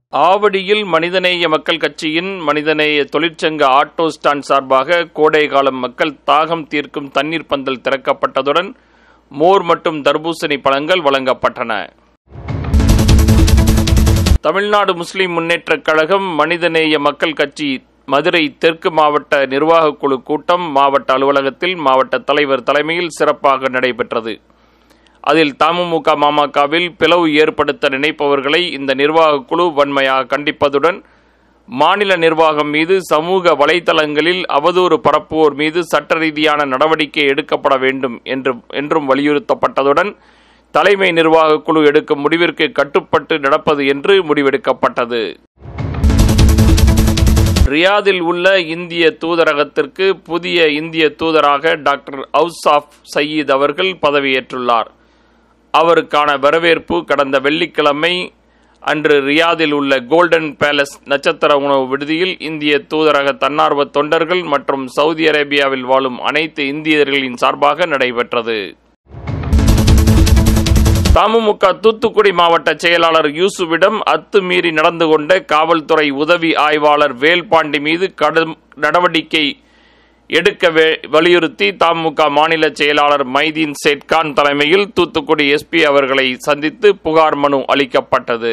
ஆவடியில் மனிதநேய மக்கள் கட்சியின் மனிதநேய தொழிற்சங்க ஆட்டோ ஸ்டாண்ட் சார்பாக கோடை காலம் மக்கள் தாகம் தீர்க்கும் தண்ணீர் பந்தல் திறக்கப்பட்டதுடன் மோர் மற்றும் தர்பூசணி பழங்கள் வழங்கப்பட்டன தமிழ்நாடு முஸ்லிம் முன்னேற்றக் கழகம் மனிதநேய மக்கள் கட்சி மதுரை தெற்கு மாவட்ட நிர்வாகக் குழு கூட்டம் மாவட்ட அலுவலகத்தில் மாவட்ட தலைவர் தலைமையில் சிறப்பாக நடைபெற்றது அதில் தமுமுக மாமகவில் பிளவு ஏற்படுத்த நினைப்பவர்களை இந்த நிர்வாகக் குழு வன்மையாக கண்டிப்பதுடன் மாநில நிர்வாகம் மீது சமூக வலைதளங்களில் அவதூறு பரப்புவோர் மீது சட்ட ரீதியான நடவடிக்கை எடுக்கப்பட வேண்டும் என்று என்றும் வலியுறுத்தப்பட்டதுடன் தலைமை நிர்வாகக் குழு எடுக்கும் முடிவிற்கு கட்டுப்பட்டு நடப்பது என்று முடிவெடுக்கப்பட்டது ரியாதில் உள்ள இந்திய தூதரகத்திற்கு புதிய இந்திய தூதராக டாக்டர் அவுசாஃப் சயீத் அவர்கள் பதவியேற்றுள்ளார் அவருக்கான வரவேற்பு கடந்த வெள்ளிக்கிழமை அன்று ரியாதில் உள்ள கோல்டன் பேலஸ் நட்சத்திர உணவு விடுதியில் இந்திய தூதரக தன்னார்வ தொண்டர்கள் மற்றும் சவுதி அரேபியாவில் வாழும் அனைத்து இந்தியர்களின் சார்பாக நடைபெற்றது தமுமுக தூத்துக்குடி மாவட்ட செயலாளர் யூசுவிடம் அத்துமீறி நடந்து கொண்ட காவல்துறை உதவி ஆய்வாளர் வேல்பாண்டி மீது கடும் நடவடிக்கை எடுக்க வலியுறுத்தி தமுக மாநில செயலாளர் மைதீன் சேட்கான் தலைமையில் தூத்துக்குடி எஸ்பி அவர்களை சந்தித்து புகார் மனு அளிக்கப்பட்டது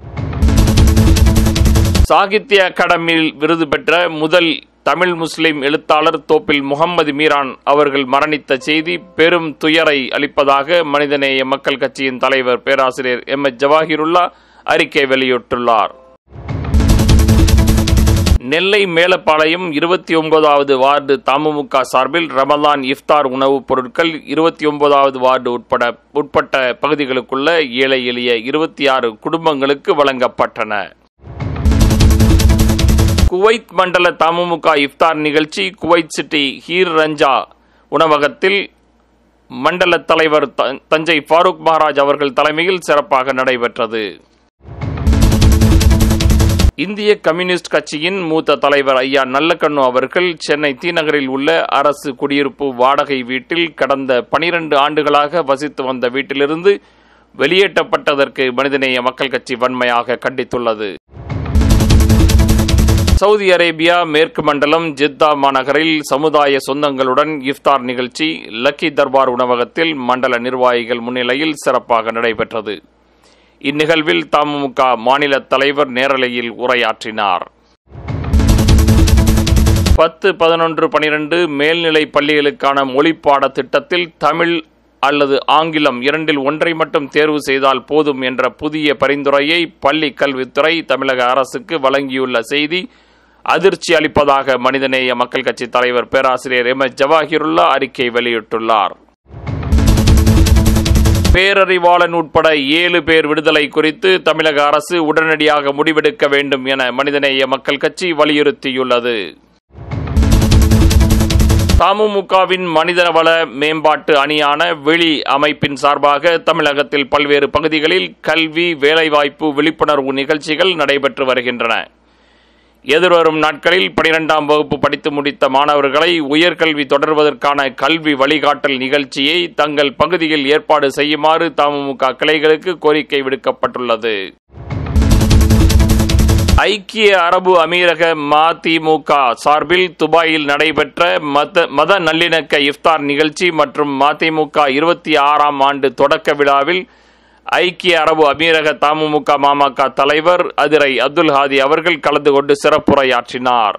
சாகித்ய அகாடமியில் விருது பெற்ற முதல் தமிழ் முஸ்லிம் எழுத்தாளர் தோப்பில் முகம்மது மீரான் அவர்கள் மரணித்த செய்தி பெரும் துயரை அளிப்பதாக மனிதநேய மக்கள் கட்சியின் தலைவர் பேராசிரியர் எம் எச் ஜவாஹிருல்லா அறிக்கை வெளியிட்டுள்ளார் நெல்லை மேலப்பாளையம் இருபத்தி ஒன்பதாவது வார்டு தமுமுக சார்பில் ரமலான் இஃப்தார் உணவுப் பொருட்கள் இருபத்தி ஒன்பதாவது வார்டு உட்பட உட்பட்ட பகுதிகளுக்குள்ள ஏழை எளிய இருபத்தி ஆறு குடும்பங்களுக்கு வழங்கப்பட்டன குவைத் மண்டல தமுமுக இஃப்தார் நிகழ்ச்சி குவைத் சிட்டி ஹீர் ரஞ்சா உணவகத்தில் மண்டல தலைவர் தஞ்சை ஃபாரூக் மகாராஜ் அவர்கள் தலைமையில் சிறப்பாக நடைபெற்றது இந்திய கம்யூனிஸ்ட் கட்சியின் மூத்த தலைவர் ஐயா நல்லக்கண்ணு அவர்கள் சென்னை தீநகரில் உள்ள அரசு குடியிருப்பு வாடகை வீட்டில் கடந்த பனிரெண்டு ஆண்டுகளாக வசித்து வந்த வீட்டிலிருந்து வெளியேற்றப்பட்டதற்கு மனிதநேய மக்கள் கட்சி வன்மையாக கண்டித்துள்ளது சவுதி அரேபியா மேற்கு மண்டலம் ஜித்தா மாநகரில் சமுதாய சொந்தங்களுடன் இஃப்தார் நிகழ்ச்சி லக்கி தர்பார் உணவகத்தில் மண்டல நிர்வாகிகள் முன்னிலையில் சிறப்பாக நடைபெற்றது இந்நிகழ்வில் தமுக மாநில தலைவர் நேரலையில் உரையாற்றினார் பத்து பதினொன்று பனிரெண்டு மேல்நிலை பள்ளிகளுக்கான மொழிப்பாட திட்டத்தில் தமிழ் அல்லது ஆங்கிலம் இரண்டில் ஒன்றை மட்டும் தேர்வு செய்தால் போதும் என்ற புதிய பரிந்துரையை பள்ளி கல்வித்துறை தமிழக அரசுக்கு வழங்கியுள்ள செய்தி அதிர்ச்சி அளிப்பதாக மனிதநேய மக்கள் கட்சி தலைவர் பேராசிரியர் எம் எஸ் ஜவாஹிருல்லா அறிக்கை வெளியிட்டுள்ளார் பேரறிவாளன் உட்பட ஏழு பேர் விடுதலை குறித்து தமிழக அரசு உடனடியாக முடிவெடுக்க வேண்டும் என மனிதநேய மக்கள் கட்சி வலியுறுத்தியுள்ளது தமுமுகவின் மனிதவள மேம்பாட்டு அணியான வெளி அமைப்பின் சார்பாக தமிழகத்தில் பல்வேறு பகுதிகளில் கல்வி வேலைவாய்ப்பு விழிப்புணர்வு நிகழ்ச்சிகள் நடைபெற்று வருகின்றன எதிர்வரும் நாட்களில் பனிரெண்டாம் வகுப்பு படித்து முடித்த மாணவர்களை உயர்கல்வி தொடர்வதற்கான கல்வி வழிகாட்டல் நிகழ்ச்சியை தங்கள் பகுதியில் ஏற்பாடு செய்யுமாறு தமுக கிளைகளுக்கு கோரிக்கை விடுக்கப்பட்டுள்ளது ஐக்கிய அரபு அமீரக மதிமுக சார்பில் துபாயில் நடைபெற்ற மத மத நல்லிணக்க இஃப்தார் நிகழ்ச்சி மற்றும் மதிமுக இருபத்தி ஆறாம் ஆண்டு தொடக்க விழாவில் ஐக்கிய அரபு அமீரக தமுமுக மாமக தலைவர் அதிரை அப்துல் ஹாதி அவர்கள் கலந்து கொண்டு சிறப்புரையாற்றினார்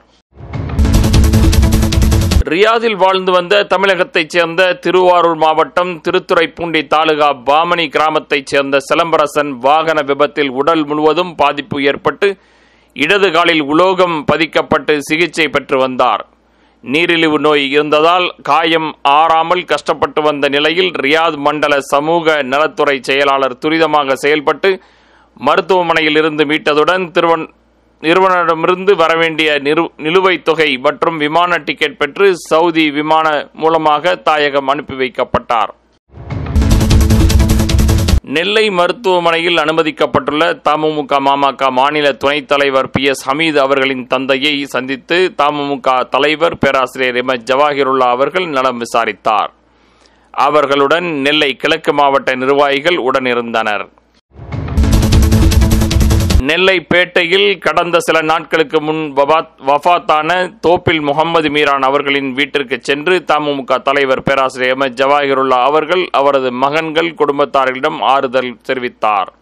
ரியாதில் வாழ்ந்து வந்த தமிழகத்தைச் சேர்ந்த திருவாரூர் மாவட்டம் திருத்துறைப்பூண்டி தாலுகா பாமணி கிராமத்தைச் சேர்ந்த சிலம்பரசன் வாகன விபத்தில் உடல் முழுவதும் பாதிப்பு ஏற்பட்டு இடது காலில் உலோகம் பதிக்கப்பட்டு சிகிச்சை பெற்று வந்தார் நீரிழிவு நோய் இருந்ததால் காயம் ஆறாமல் கஷ்டப்பட்டு வந்த நிலையில் ரியாத் மண்டல சமூக நலத்துறை செயலாளர் துரிதமாக செயல்பட்டு மருத்துவமனையில் இருந்து மீட்டதுடன் திருவன் நிறுவனமிருந்து வரவேண்டிய நிறு நிலுவைத் தொகை மற்றும் விமான டிக்கெட் பெற்று சவுதி விமான மூலமாக தாயகம் அனுப்பி வைக்கப்பட்டார் நெல்லை மருத்துவமனையில் அனுமதிக்கப்பட்டுள்ள தமுமுக மாமக மாநில துணைத் தலைவர் பி எஸ் ஹமீது அவர்களின் தந்தையை சந்தித்து தமுமுக தலைவர் பேராசிரியர் எம் எஸ் ஜவாஹிருல்லா அவர்கள் நலம் விசாரித்தார் அவர்களுடன் நெல்லை கிழக்கு மாவட்ட நிர்வாகிகள் உடனிருந்தனர் நெல்லை பேட்டையில் கடந்த சில நாட்களுக்கு முன் வபாத் வஃபாத்தான தோப்பில் முகமது மீரான் அவர்களின் வீட்டிற்கு சென்று தமுமுக தலைவர் பேராசிரியர் எம் எஸ் ஜவாஹிருல்லா அவர்கள் அவரது மகன்கள் குடும்பத்தார்களிடம் ஆறுதல் தெரிவித்தார்